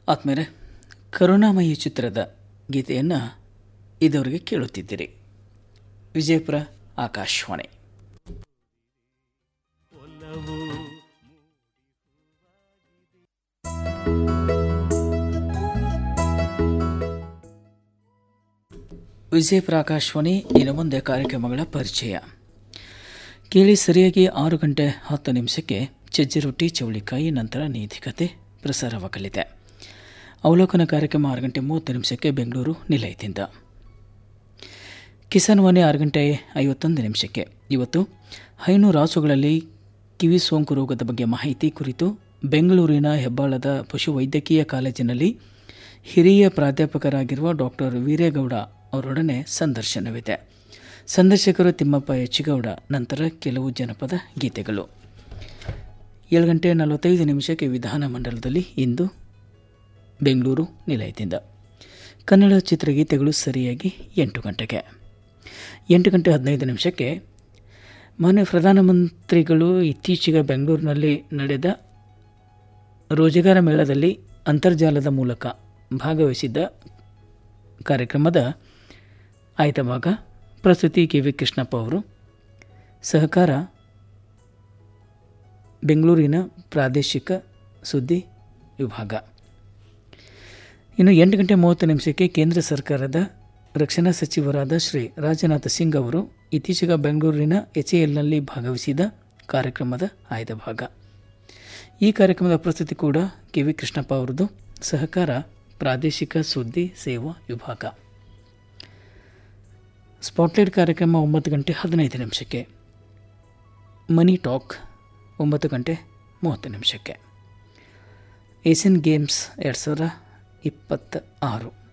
ಆತ್ಮೇಲೆ ಕರುಣಾಮಯಿ ಚಿತ್ರದ ಗೀತೆಯನ್ನು ಇದುವರೆಗೆ ಕೇಳುತ್ತಿದ್ದೀರಿ ವಿಜಯಪುರ ಆಕಾಶವಾಣಿ ವಿಜಯಪುರ ಆಕಾಶವಾಣಿ ಇನ್ನು ಮುಂದೆ ಕಾರ್ಯಕ್ರಮಗಳ ಪರಿಚಯ ಕೇಳಿ ಸರಿಯಾಗಿ ಆರು ಗಂಟೆ ಹತ್ತು ನಿಮಿಷಕ್ಕೆ ಚಜ್ಜಿ ರೊಟ್ಟಿ ಚೌಳಿಕಾಯಿ ನಂತರ ನೀತಿಕತೆ ಪ್ರಸಾರವಾಗಲಿದೆ ಅವಲೋಕನ ಕಾರ್ಯಕ್ರಮ ಆರು ಗಂಟೆ ಮೂವತ್ತು ನಿಮಿಷಕ್ಕೆ ಬೆಂಗಳೂರು ನಿಲಯದಿಂದ ಕಿಸಾನ್ ವಾಣಿ ಆರು ಗಂಟೆ ಐವತ್ತೊಂದು ನಿಮಿಷಕ್ಕೆ ಇವತ್ತು ಹೈನು ರಾಸುಗಳಲ್ಲಿ ಕಿವಿ ಸೋಂಕು ರೋಗದ ಬಗ್ಗೆ ಮಾಹಿತಿ ಕುರಿತು ಬೆಂಗಳೂರಿನ ಹೆಬ್ಬಾಳದ ಪಶುವೈದ್ಯಕೀಯ ಕಾಲೇಜಿನಲ್ಲಿ ಹಿರಿಯ ಪ್ರಾಧ್ಯಾಪಕರಾಗಿರುವ ಡಾಕ್ಟರ್ ವೀರೇಗೌಡ ಅವರೊಡನೆ ಸಂದರ್ಶನವಿದೆ ಸಂದರ್ಶಕರು ತಿಮ್ಮಪ್ಪ ಹೆಚ್ಚಿಗೌಡ ನಂತರ ಕೆಲವು ಜನಪದ ಗೀತೆಗಳು ಏಳು ಗಂಟೆ ನಲವತ್ತೈದು ನಿಮಿಷಕ್ಕೆ ವಿಧಾನಮಂಡಲದಲ್ಲಿ ಇಂದು ಬೆಂಗಳೂರು ನಿಲಯದಿಂದ ಕನ್ನಡ ಚಿತ್ರಗೀತೆಗಳು ಸರಿಯಾಗಿ ಎಂಟು ಗಂಟೆಗೆ ಎಂಟು ಗಂಟೆ ಹದಿನೈದು ನಿಮಿಷಕ್ಕೆ ಮಾನ್ಯ ಪ್ರಧಾನಮಂತ್ರಿಗಳು ಇತ್ತೀಚೆಗೆ ಬೆಂಗಳೂರಿನಲ್ಲಿ ನಡೆದ ರೋಜಗಾರ ಮೇಳದಲ್ಲಿ ಅಂತರ್ಜಾಲದ ಮೂಲಕ ಭಾಗವಹಿಸಿದ್ದ ಕಾರ್ಯಕ್ರಮದ ಆಯ್ದ ಭಾಗ ಪ್ರಸ್ತುತಿ ಕೆ ವಿ ಕೃಷ್ಣಪ್ಪ ಅವರು ಸಹಕಾರ ಬೆಂಗಳೂರಿನ ಪ್ರಾದೇಶಿಕ ಸುದ್ದಿ ವಿಭಾಗ ಇನ್ನು ಎಂಟು ಗಂಟೆ ಮೂವತ್ತು ನಿಮಿಷಕ್ಕೆ ಕೇಂದ್ರ ಸರ್ಕಾರದ ರಕ್ಷಣಾ ಸಚಿವರಾದ ಶ್ರೀ ರಾಜನಾಥ್ ಸಿಂಗ್ ಅವರು ಇತ್ತೀಚೆಗೆ ಬೆಂಗಳೂರಿನ ಎಚ್ ಎಲ್ನಲ್ಲಿ ಭಾಗವಹಿಸಿದ ಕಾರ್ಯಕ್ರಮದ ಆಯ್ದ ಭಾಗ ಈ ಕಾರ್ಯಕ್ರಮದ ಪ್ರಸ್ತುತಿ ಕೂಡ ಕೆ ವಿ ಕೃಷ್ಣಪ್ಪ ಅವರದು ಸಹಕಾರ ಪ್ರಾದೇಶಿಕ ಸುದ್ದಿ ಸೇವಾ ವಿಭಾಗ ಸ್ಪಾಟ್ಲೈಟ್ ಕಾರ್ಯಕ್ರಮ ಒಂಬತ್ತು ಗಂಟೆ ಹದಿನೈದು ನಿಮಿಷಕ್ಕೆ ಮನಿ ಟಾಕ್ ಒಂಬತ್ತು ಗಂಟೆ ಮೂವತ್ತು ನಿಮಿಷಕ್ಕೆ ಏಷ್ಯನ್ ಗೇಮ್ಸ್ ಎರಡು ಸಾವಿರ ಇಪ್ಪತ್ತ ಆರು